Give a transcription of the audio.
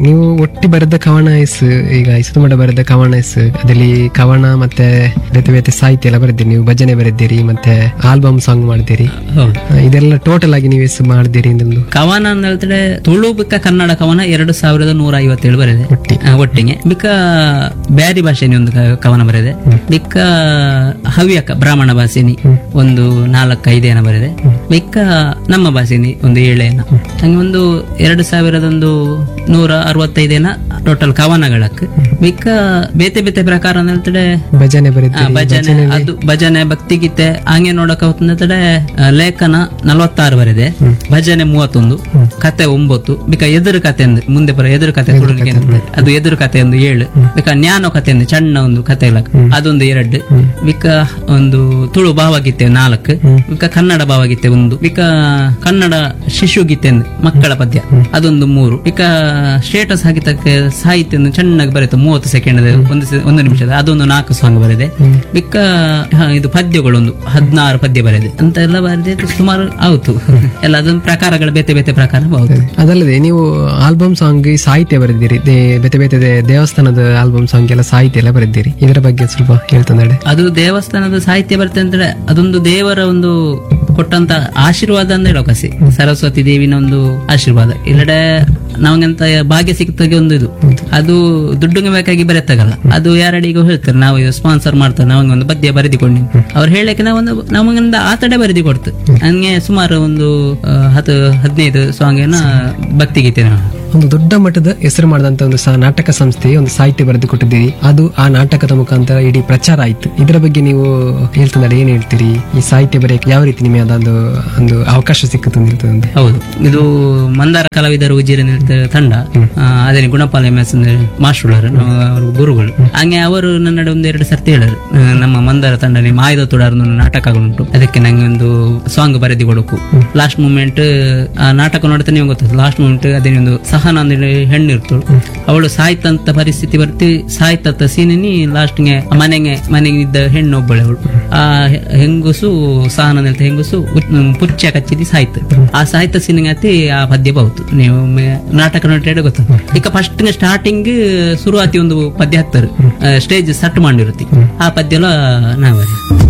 ನೀವು ಒಟ್ಟಿ ಬರೆದ ಕವನ ಎಸ್ ಈಗ ಇಸುಮಡ ಬರೆದ ಕವನ ಎಸ್ ಅದರಲ್ಲಿ ಕವನ ಮತ್ತೆ ಬೇತೆ ಬೇತೆ ಸಾಹಿತ್ಯ ಎಲ್ಲ ಬರೆದಿರಿ ನೀವು ಭಜನೆ ಬರೆದಿರಿ ಮತ್ತೆ ಆಲ್ಬಮ್ ಸಾಂಗ್ ಮಾಡಿದಿರಿ ಹೌದು ಆ, ಇದೆಲ್ಲ ಟೋಟಲ್ ಆಗಿ ನೀವು ಎಷ್ಟು ಮಾಡಿದಿರಿ ಎಂದು ಕವನ ಅಂತ ಹೇಳ್ತಾರೆ ತುಳು ಬಿಕ್ಕ ಕನ್ನಡ ಕವನ ಎರಡು ಸಾವಿರದ ನೂರ ಐವತ್ತೇಳು ಬರೆದೆ ಒಟ್ಟಿ. ಆ, ಒಟ್ಟಿಗೆ ಬಿಕ್ಕ ಬ್ಯಾರಿ ಭಾಷೆನಿ ಒಂದು ಕ- ಕವನ ಬರೆದೆ ಬಿಕ್ಕ ಹವ್ಯಕ ಬ್ರಾಹ್ಮಣ ಭಾಷೆನಿ ಒಂದು ನಾಲ್ಕು ಐದೇನ ಬರೆದೆ ಬಿಕ್ಕ ನಮ್ಮ ಭಾಷೆನಿ ಒಂದು ಏಳೇನ ಹಂಗೆ ಒಂದು ಎರಡು ಸಾವಿರದೊಂದು ನೂರ ಅರವತ್ತೈದೇನ ಟೋಟಲ್ ಕವನಗಳಕ್ಕೆ ಬಿಕ್ಕ ಬೇತೆ ಬೇತೆ ಪ್ರಕಾರ ಅಂತ ಹೇಳ್ತಾರೆ ಭಜನೆ ಆ, ಬರೆದಿರಿ ಭಜನೆ ಅದು ಭಜನೆ ಭಕ್ತಿಗೀತೆ ಹಂಗೆ ನೋಡಕ್ ಹೋಗ್ತಂದ್ರೆ ಲೇಖನ ನಲವತ್ತಾರು ಬರೆದೆ ಭಜನೆ ಮೂವತ್ತೊಂದು ಕತೆ ಒಂಬತ್ತು ಬಿಕ ಎದುರು ಕತೆ ಅಂದ್ರೆ ಮುಂದೆ ಬರೋ ಎದುರು ಕತೆ ತುಳುವಿಗೆ ಅಂತ. ಅದು ಎದುರು ಕತೆ ಒಂದು ಏಳು ಬಿಕ ಜ್ಞಾನ ಕತೆ ಅಂದ್ರೆ ಸಣ್ಣ ಒಂದು ಕತೆ ಇಲ್ಲ ಅದೊಂದು ಎರಡು ಬಿಕ ಒಂದು ತುಳು ಭಾವಗೀತೆ ನಾಲ್ಕು ಬಿಕ ಕನ್ನಡ ಭಾವಗೀತೆ ಒಂದು ಬಿಕ ಕನ್ನಡ ಶಿಶು ಗೀತೆ ಅಂದ್ರೆ ಮಕ್ಕಳ ಪದ್ಯ ಅದೊಂದು ಮೂರು ಬಿಕ ಸ್ಟೇಟಸ್ ಹಾಕಿದ್ದಕ್ಕೆ ಸಾಹಿತ್ಯ ಒಂದು ಚೆನ್ನಾಗಿ ಬರೀತು ಮೂವತ್ತು ಸೆಕೆಂಡ್ ಒಂದು ಸೆ- ಒಂದು ನಿಮಿಷದ ಅದೊಂದು ನಾಲ್ಕು ಸಾಂಗ್ ಬರೆದೆ ಬಿಕ್ಕ ಹ, ಇದು ಪದ್ಯಗಳೊಂದು ಹದಿನಾರು ಪದ್ಯ ಬರೆದೆ ಅಂತ ಎಲ್ಲ ಬರೆದೆ ಸುಮಾರು ಆಯ್ತು ಎಲ್ಲ ಅದೊಂದು ಪ್ರಕಾರಗಳು ಬೇತೆ ಬೇತೆ ಪ್ರಕಾರ ಹೌದು ಅದಲ್ಲದೆ ನೀವು ಆಲ್ಬಮ್ ಸಾಂಗ್ ಸಾಹಿತ್ಯ ಬರೆದಿರಿ ದೇ- ಬೇತೆ ಬೇತೆ ದೇ- ದೇವಸ್ಥಾನದ ಆಲ್ಬಮ್ ಸಾಂಗ್ ಎಲ್ಲ ಸಾಹಿತ್ಯ ಎಲ್ಲ ಬರೆದಿರಿ ಇದರ ಬಗ್ಗೆ ಸ್ವಲ್ಪ ಹೇಳ್ತಂದ್ರೆ ಅದು ದೇವಸ್ಥಾನದ ಸಾಹಿತ್ಯ ಬರುತ್ತೆ ಅಂದ್ರೆ ಅದೊಂದು ದೇವರ ಒಂದು ಕೊಟ್ಟಂತ ಆಶೀರ್ವಾದ ಅಂತ ಹೇಳೋ ಕಸಿ ಸರಸ್ವತಿ ದೇವಿನ ಒಂದು ಆಶೀರ್ವಾದ ಇಲ್ಲಡೆ ನಮಗಂತ ಭಾಗ್ಯ ಸಿಕ್ತಾಗೆ ಒಂದು ಇದು ಅದು ದುಡ್ಡು ಬೇಕಾಗಿ ಬರೆತ್ತಾಗಲ್ಲ ಅದು ಯಾರಡಿಗೂ ಹೇಳ್ತಾರೆ ನಾವು ಸ್ಪಾನ್ಸರ್ ಮಾಡ್ತಾರೆ ನಾವಂಗೆ ಒಂದು ಪದ್ಯ ಬರೆದಿಕೊಂಡು ಅವ್ರು ಹೇಳಕ್ಕೆ ನಾವೊಂದು ನಮಗೊಂದು ಆತಡೆ ಬರೆದಿ ಕೊಡ್ತು ಹಂಗೆ ಸುಮಾರು ಒಂದು ಆ, ಹತ್ತು ಹದಿನೈದು ಸಾಂಗ್ ಏನ ಭಕ್ತಿಗೀತೆ ನಾವು ಒಂದು ದೊಡ್ಡ ಮಟ್ಟದ ಹೆಸರು ಮಾಡಿದಂತ ಒಂದು ಸಾ- ನಾಟಕ ಸಂಸ್ಥೆಗೆ ಒಂದು ಸಾಹಿತ್ಯ ಬರೆದು ಕೊಟ್ಟಿದ್ದೀರಿ ಅದು ಆ ನಾಟಕದ ಮುಖಾಂತರ ಇಡೀ ಪ್ರಚಾರ ಆಯ್ತು ಇದರ ಬಗ್ಗೆ ನೀವು ಹೇಳ್ತಂದ್ರೆ ಏನ್ ಹೇಳ್ತೀರಿ ಈ ಸಾಹಿತ್ಯ ಬರೆಯಕ್ಕೆ ಯಾವ ರೀತಿ ನಿಮಗೆ ಅದೊಂದು ಒಂದು ಅವಕಾಶ ಸಿಕ್ಕಿತು ಅಂತ ಹೇಳ್ತದಂದ್ರೆ ಹೌದು ಇದು ಮಂದಾರ ಕಲಾವಿದರು ಉಜಿರೆ ನೃತ್ಯ ತಂಡ ಆ, ಅದೇ ಗುಣಪಾಲ ಎಂ ಎಸ್ ಅಂದ್ರೆ ಮಾಸ್ಟರ್ ಅವರು ಗುರುಗಳು ಹಂಗೆ ಅವರು ನನ್ನ ನಡೆ ಒಂದು ಎರಡು ಸರ್ತಿ ಹೇಳರು ಆ, ನಮ್ಮ ಮಂದಾರ ತಂಡ ನಿಮ್ಮ ಆಯ್ದ ತುಡಾರ್ದು ಒಂದು ನಾಟಕಗಳುಂಟು ಅದಕ್ಕೆ ನಂಗೆ ಒಂದು ಸಾಂಗ್ ಬರೆದಿ ಕೊಡಕು ಲಾಸ್ಟ್ ಮೂಮೆಂಟ್ ಆ ನಾಟಕ ನೋಡ್ತಾ ನೀವು ಗೊತ್ತದ ಲಾಸ್ಟ್ ಮೂಮೆಂಟ್ ಅದೇ ಒಂದು ಸಹನ ಅಂದ್ರೆ ಹೆಣ್ಣು ಇರ್ತಳು ಅವಳು ಸಾಯ್ತಂತ ಪರಿಸ್ಥಿತಿ ಬರ್ತಿ ಸಾಯ್ತಂತ ಸೀನಿನಿ ಲಾಸ್ಟ್ಗೆ ಮನೆಗೆ ಮನೆಗೆ ಇದ್ದ ಹೆಣ್ಣು ಒಬ್ಬಳೆ ಅವಳು ಆ ಹೆ- ಹೆಂಗುಸು ಸಹನ ಅಂತ ಹೆಂಗುಸು ಉ- ಪುಚ್ಚ ಕಚ್ಚಿದಿ ಸಾಯ್ತು ಆ ಸಾಹಿತ್ಯ ಸೀನಿಗೆ ಅತಿ ಆ ಪದ್ಯ ಬಹುದು ನೀವು ಮೆ- ನಾಟಕ ನೋಡಿ ಗೊತ್ತ ಈಗ ಫಸ್ಟ್ ಸ್ಟಾರ್ಟಿಂಗ್ ಶುರುವಾತಿ ಒಂದು ಪದ್ಯ ಹಾಕ್ತಾರೆ ಸ್ಟೇಜ್ ಸಟ್ ಮಾಡಿರುತ್ತೆ ಆ ಪದ್ಯ ಎಲ್ಲ ನಾವೇ